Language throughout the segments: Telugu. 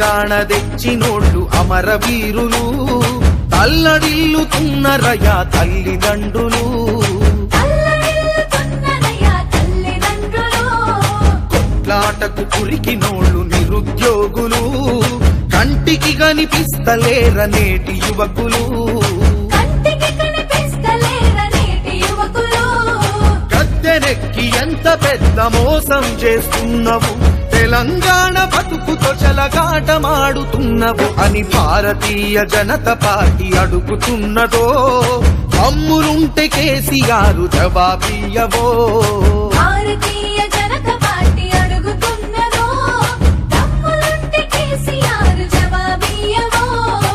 తెలంగాణ తెచ్చినోళ్ళు అమరవీరులు తల్లడిల్లుతున్నరయా తల్లిదండ్రులు తల్లడిల్లుతున్నరయ్యా తల్లిదండ్రులు కొట్లాటకు కురికినోళ్ళు నిరుద్యోగులు కంటికి కనిపిస్తలేర నేటి యువకులు కంటికి కనిపిస్తలేర నేటి యువకులు గద్దెనెక్కి ఎంత పెద్ద మోసం చేస్తున్నవు తెలంగాణ బతుకుతో చెలగాటమాడుతున్నవు అని భారతీయ జనతా పార్టీ అడుగుతున్నదో అమ్ములుంటే కేసీఆర్ జవాబియ్యవో భారతీయ జనతా పార్టీ అడుగుతున్నదో తమ్ములుంటే కేసీఆర్ జవాబియ్యవో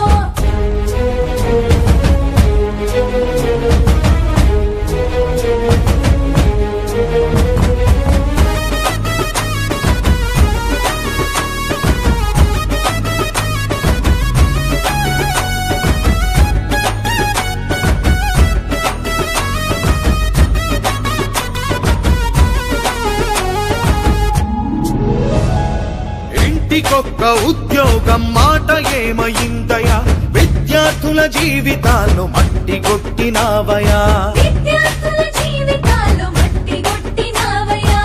ఇంటికొక్క ఉద్యోగం మాట ఏమయిందయా విద్యార్థుల జీవితాలు మట్టి కొట్టినావయా విద్యార్థుల జీవితాలు మట్టి కొట్టినావయ్యా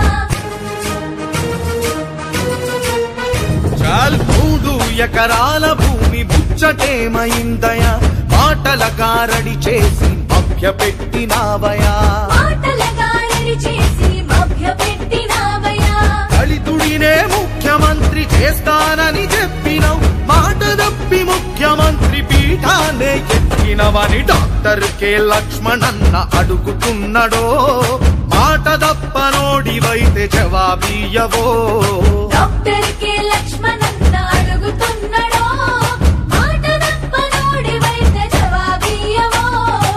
చాల్ మూడు ఎకరాల భూమి ముచ్చటేమైందయా మాటల గారడి చేసి మభ్య పెట్టినావయా మాటల గారడి చేసి మభ్యపెట్టినావయ్యా దళితుడినే ముఖ్యమంత్రి చేస్తానని చెప్పినవు మాట తప్పి ముఖ్యమంత్రి పీఠానే ఎక్కినవని డాక్టర్ కె లక్ష్మణన్న అడుగుతున్నాడో మాట తప్పనోడివైతే జవాబియ్యవో డాక్టర్ కె లక్ష్మణన్న అడుగుతున్నాడో మాట తప్పనోడి వైద్య జవాబియ్యవో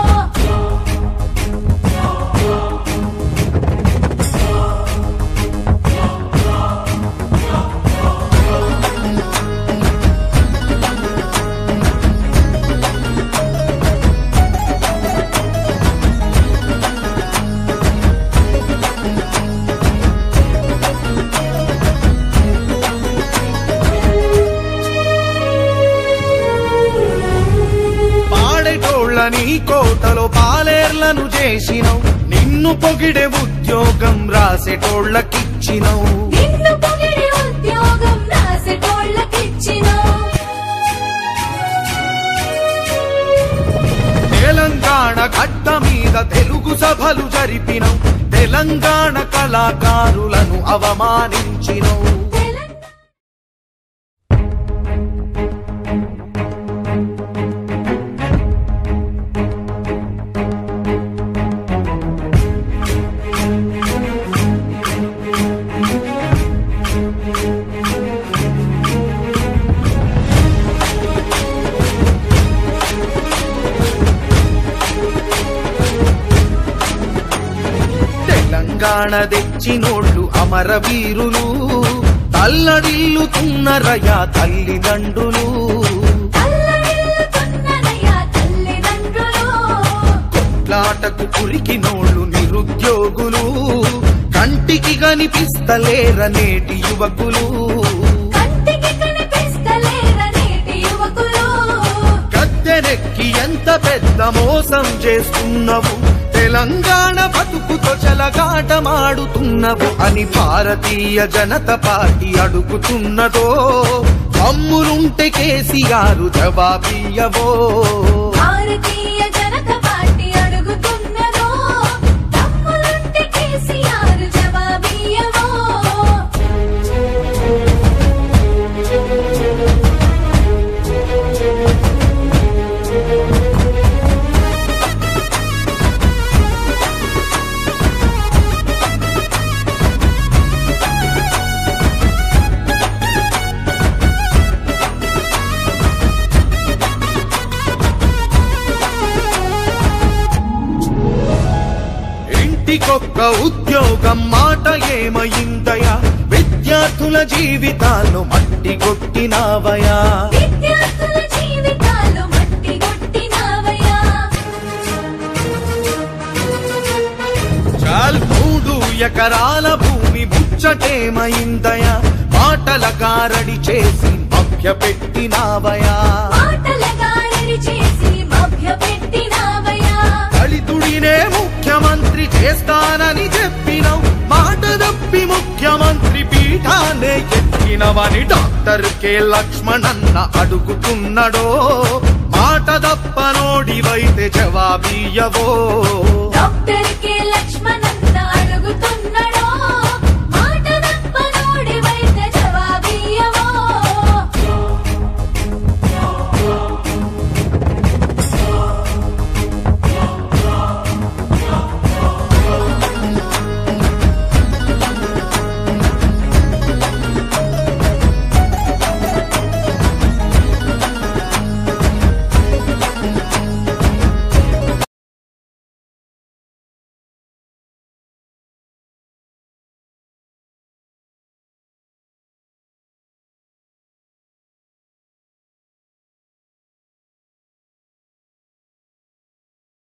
పాడేటోళ్ళ నీ కోటలో పాలేర్లను చేసినవు నిన్ను పొగిడే ఉద్యోగం రాసేటోళ్ళకిచ్చినవు నిన్ను పొగిడి ఉద్యోగం రాసేటోళ్ళకిచ్చినావు తెలంగాణ గడ్డ మీద తెలుగు సభలు జరిపినవు తెలంగాణ కళాకారులను అవమానించినవు తెలంగాణ తెలంగాణ తెచ్చినోళ్ళు అమరవీరులు తల్లడిల్లుతున్నరయా తల్లిదండ్రులు తల్లడిల్లుతున్నరయ్యా తల్లిదండ్రులు కొట్లాటకు కురికినోళ్ళు నిరుద్యోగులు కంటికి కనిపిస్తలేర నేటి యువకులు కంటికి కనిపిస్తలేర నేటి యువకులు గద్దెనెక్కి ఎంత పెద్ద మోసం చేస్తున్నవు తెలంగాణ బతుకుతో చెలగాటమాడుతున్నవు అని భారతీయ జనతా పార్టీ అడుగుతున్నదో అమ్ములుంటే కేసీఆర్ జవాబియ్యవో భారతీయ జనతా పార్టీ అడుగుతున్నదో తమ్ములుంటే కేసీఆర్ జవాబియ్యవో ఇంటికొక్క ఉద్యోగం మాట ఏమయిందయా విద్యార్థుల జీవితాలు మట్టి కొట్టినావయా విద్యార్థుల జీవితాలు మట్టి కొట్టినావయ్యా చాల్ మూడు ఎకరాల భూమి ముచ్చటేమైందయా మాటల గారడి చేసి మభ్య మభ్యపెట్టినావయా మాటల గారడి చేసి మభ్యపెట్టినావయ్యా దళితుడినే ముఖ్యమంత్రి చేస్తానని చెప్పినవు మాట తప్పి ముఖ్యమంత్రి పీఠాన్ని ఎక్కినవని డాక్టర్ కె లక్ష్మణన్న అడుగుతున్నాడో మాట తప్పనోడివైతే జవాబియ్యవో డాక్టర్ కె